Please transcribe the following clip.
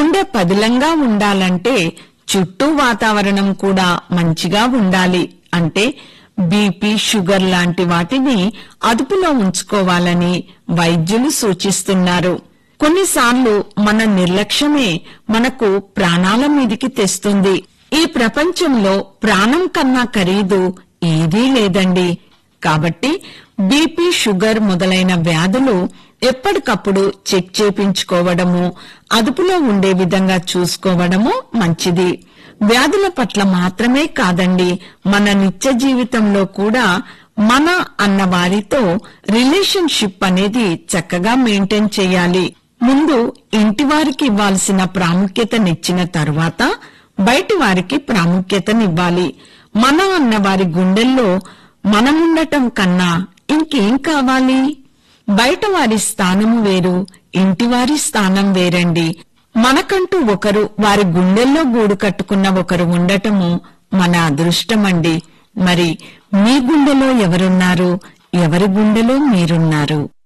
గుండె పదిలంగా ఉండాలంటే చుట్టూ వాతావరణం కూడా మంచిగా ఉండాలి అంటే బీపీ షుగర్ లాంటి వాటిని అదుపులో ఉంచుకోవాలని వైద్యులు సూచిస్తున్నారు కొన్నిసార్లు మన నిర్లక్ష్యమే మనకు ప్రాణాల మీదికి తెస్తుంది ఈ ప్రపంచంలో ప్రాణం కన్నా ఖరీదు ఏదీ లేదండి కాబట్టి బీపీ షుగర్ మొదలైన వ్యాధులు ఎప్పటికప్పుడు చెక్ చేపించుకోవడము అదుపులో ఉండే విధంగా చూసుకోవడము మంచిది వ్యాధుల పట్ల మాత్రమే కాదండి మన నిత్య జీవితంలో కూడా మన అన్న వారితో రిలేషన్షిప్ అనేది చక్కగా మెయింటైన్ చేయాలి ముందు ఇంటి వారికి ఇవ్వాల్సిన ప్రాముఖ్యతనిచ్చిన తర్వాత బయటి వారికి ప్రాముఖ్యతనివ్వాలి మన అన్న వారి గుండెల్లో మనముండటం కన్నా ఇంకేం కావాలి బయట వారి స్థానము వేరు ఇంటివారి స్థానం వేరండి మనకంటూ ఒకరు వారి గుండెల్లో గూడు కట్టుకున్న ఒకరు ఉండటము మన అదృష్టమండి మరి మీ గుండెలో ఎవరున్నారు ఎవరి గుండెలో మీరున్నారు